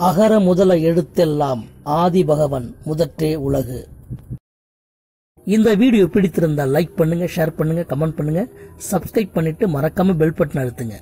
அகர முதல எழுத்தெல்லாம் ஆதி பகவன் முதற்றே உலகு இந்த வீடியோ பிடித்திருந்தால் லைக் பண்ணுங்க ஷேர் பண்ணுங்க கமெண்ட் பண்ணுங்க சப்ஸ்கிரைப் பண்ணிட்டு மறக்காம பெல் பட்டன் அழுத்துங்க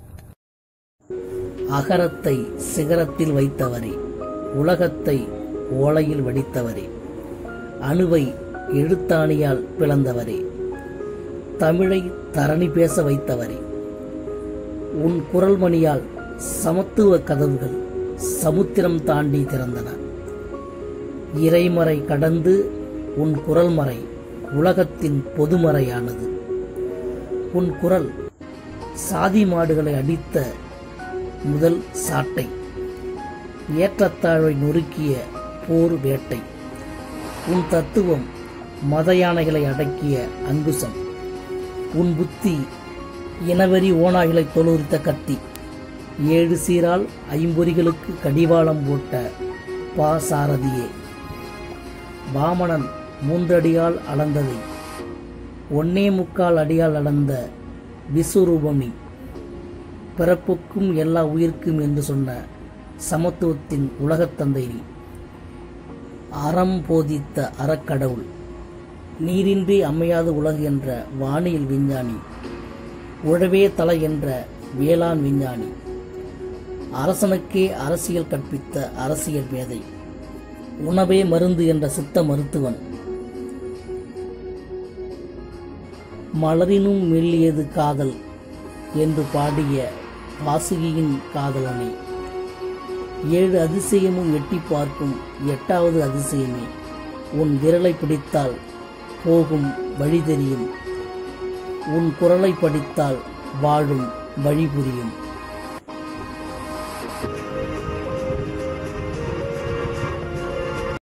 அகரத்தை சிகரத்தில் வைத்தவரே உலகத்தை ஓலையில் வடித்தவரே அணுவை எழுத்தாணியால் பிளந்தவரே தமிழை தரணி பேச வைத்தவரே உன் குரல்மணியால் சமத்துவ கதவுகள் சமுத்திரம் தாண்டி திறந்தன இறைமறை கடந்து உன் குரல்மறை உலகத்தின் பொதுமறையானது உன் குரல் சாதி மாடுகளை அடித்த முதல் சாட்டை ஏற்றத்தாழ்வை நொறுக்கிய போர் வேட்டை உன் தத்துவம் மத யானைகளை அடக்கிய அங்குசம் உன் புத்தி இனவெறி ஓநாய்களை தொழுரித்த கத்தி ஏழு சீரால் ஐம்பொறிகளுக்கு கடிவாளம் போட்ட பாசாரதியே வாமணன் மூன்றடியால் அளந்ததை ஒன்னே முக்கால் அடியால் அளந்த விஸ்வரூபமி பிறப்புக்கும் எல்லா உயிர்க்கும் என்று சொன்ன சமத்துவத்தின் உலகத் தந்தை நீ அறம் போதித்த அறக்கடவுள் நீரின்றி அமையாத உலகு என்ற வானியல் விஞ்ஞானி உழவே தலை என்ற வேளாண் விஞ்ஞானி அரசனுக்கே அரசியல் கற்பித்த அரசியல் மேதை உணவே மருந்து என்ற சித்த மருத்துவன் மலரினும் மெல்லியது காதல் என்று பாடிய வாசுகியின் காதலனே ஏழு அதிசயமும் எட்டி பார்க்கும் எட்டாவது அதிசயமே உன் விரலை பிடித்தால் போகும் வழி தெரியும் உன் குரலை படித்தால் வாழும் வழி புரியும்